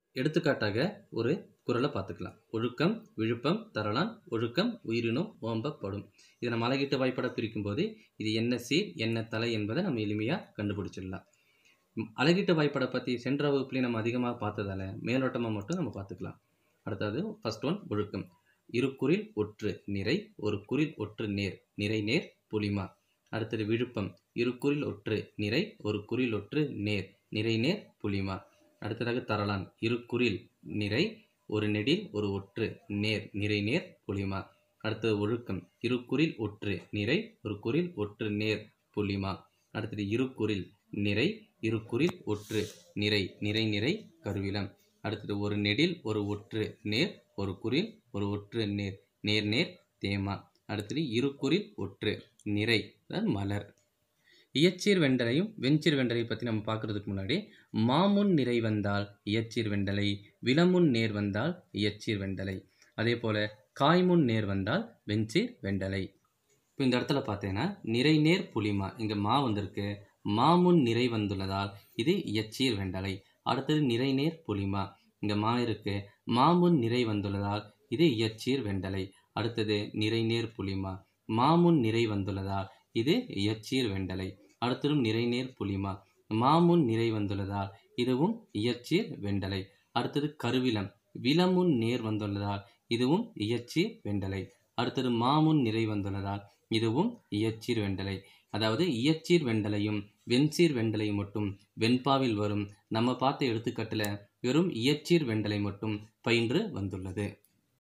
எடுத்துக்காட்டாக ஒரு குறளை பார்த்துக்கலாம் ஒழுக்கம் விழுப்பம் தரலான் ஒழுக்கம் உயிரினும் ஓம்பப்படும் இதை நம்ம அழகிட்டு வாய்ப்பட பிரிக்கும் போது இது என்ன சீர் என்ன தலை என்பதை நம்ம எளிமையாக கண்டுபிடிச்சிடலாம் ம், அழகிட்டு வாய்ப்பட பற்றி சென்ற வகுப்புலேயே நம்ம அதிகமாக பார்த்ததால மேலோட்டமாக மட்டும் நம்ம பார்த்துக்கலாம் அடுத்தது ஃபர்ஸ்ட் ஒன் ஒழுக்கம் இரு குறில் ஒற்று நிறை ஒரு குறில் ஒற்று நேர் நிறை நேர் புலிமா அடுத்தது விழுப்பம் இரு குறில் ஒற்று நிறை ஒரு குறில் ஒற்று நேர் நிறை நேர் புலிமா அடுத்ததாக தரலான் இரு குறில் நிறை ஒரு நெடில் ஒரு ஒற்று நேர் நிறை நேர் புலிமா அடுத்தது ஒழுக்கம் இரு குறில் ஒற்று நிறை ஒரு குறில் ஒற்று நேர் புலிமா அடுத்தது இரு குறில் நிறை இரு குறில் ஒற்று நிறை நிறை நிறை கருவிலம் அடுத்தது ஒரு நெடில் ஒரு ஒற்று நேர் ஒரு குறில் ஒரு ஒற்று நேர் நேர் நேர் தேமா அடுத்தது இரு குறில் ஒற்று நிறை அதாவது மலர் இயச்சீர் வெண்டலையும் வெஞ்சீர் வெண்டலை பற்றி நம்ம பார்க்கறதுக்கு முன்னாடி மாமுன் நிறை வந்தால் இயச்சீர் வெண்டலை விலமுன் நேர் வந்தால் இயச்சீர் வெண்டலை அதே போல் காய்முன் நேர் வந்தால் வெஞ்சீர் வெண்டலை இப்போ இந்த இடத்துல பார்த்தீங்கன்னா நிறை நேர் புளிமா இங்கே மா வந்திருக்கு மாமுன் நிறை வந்துள்ளதால் இது இயச்சீர் வெண்டலை அடுத்தது நிறை நேர் புளிமா இங்கே மா இருக்கு மாமுன் நிறை வந்துள்ளதால் இது இயச்சீர் வெண்டலை அடுத்தது நிறை நேர் புளிமா மாமுன் நிறை வந்துள்ளதால் இது இயச்சீர் வெண்டலை அடுத்ததும் நிறைநேர் புலிமா மாமுன் நிறை வந்துள்ளதால் இதுவும் இயச்சீர் வெண்டலை அடுத்தது கருவிலம் விலமுன் நேர் வந்துள்ளதால் இதுவும் இயச்சீர் வெண்டலை அடுத்தது மாமுன் நிறை வந்துள்ளதால் இதுவும் இயச்சீர் வெண்டலை அதாவது இயச்சீர் வெண்டலையும் வெண்சீர் வெண்டலையும் மட்டும் வெண்பாவில் வரும் நம்ம பார்த்த எடுத்துக்காட்டில் வெறும் இயச்சீர் வெண்டலை மட்டும் பயின்று வந்துள்ளது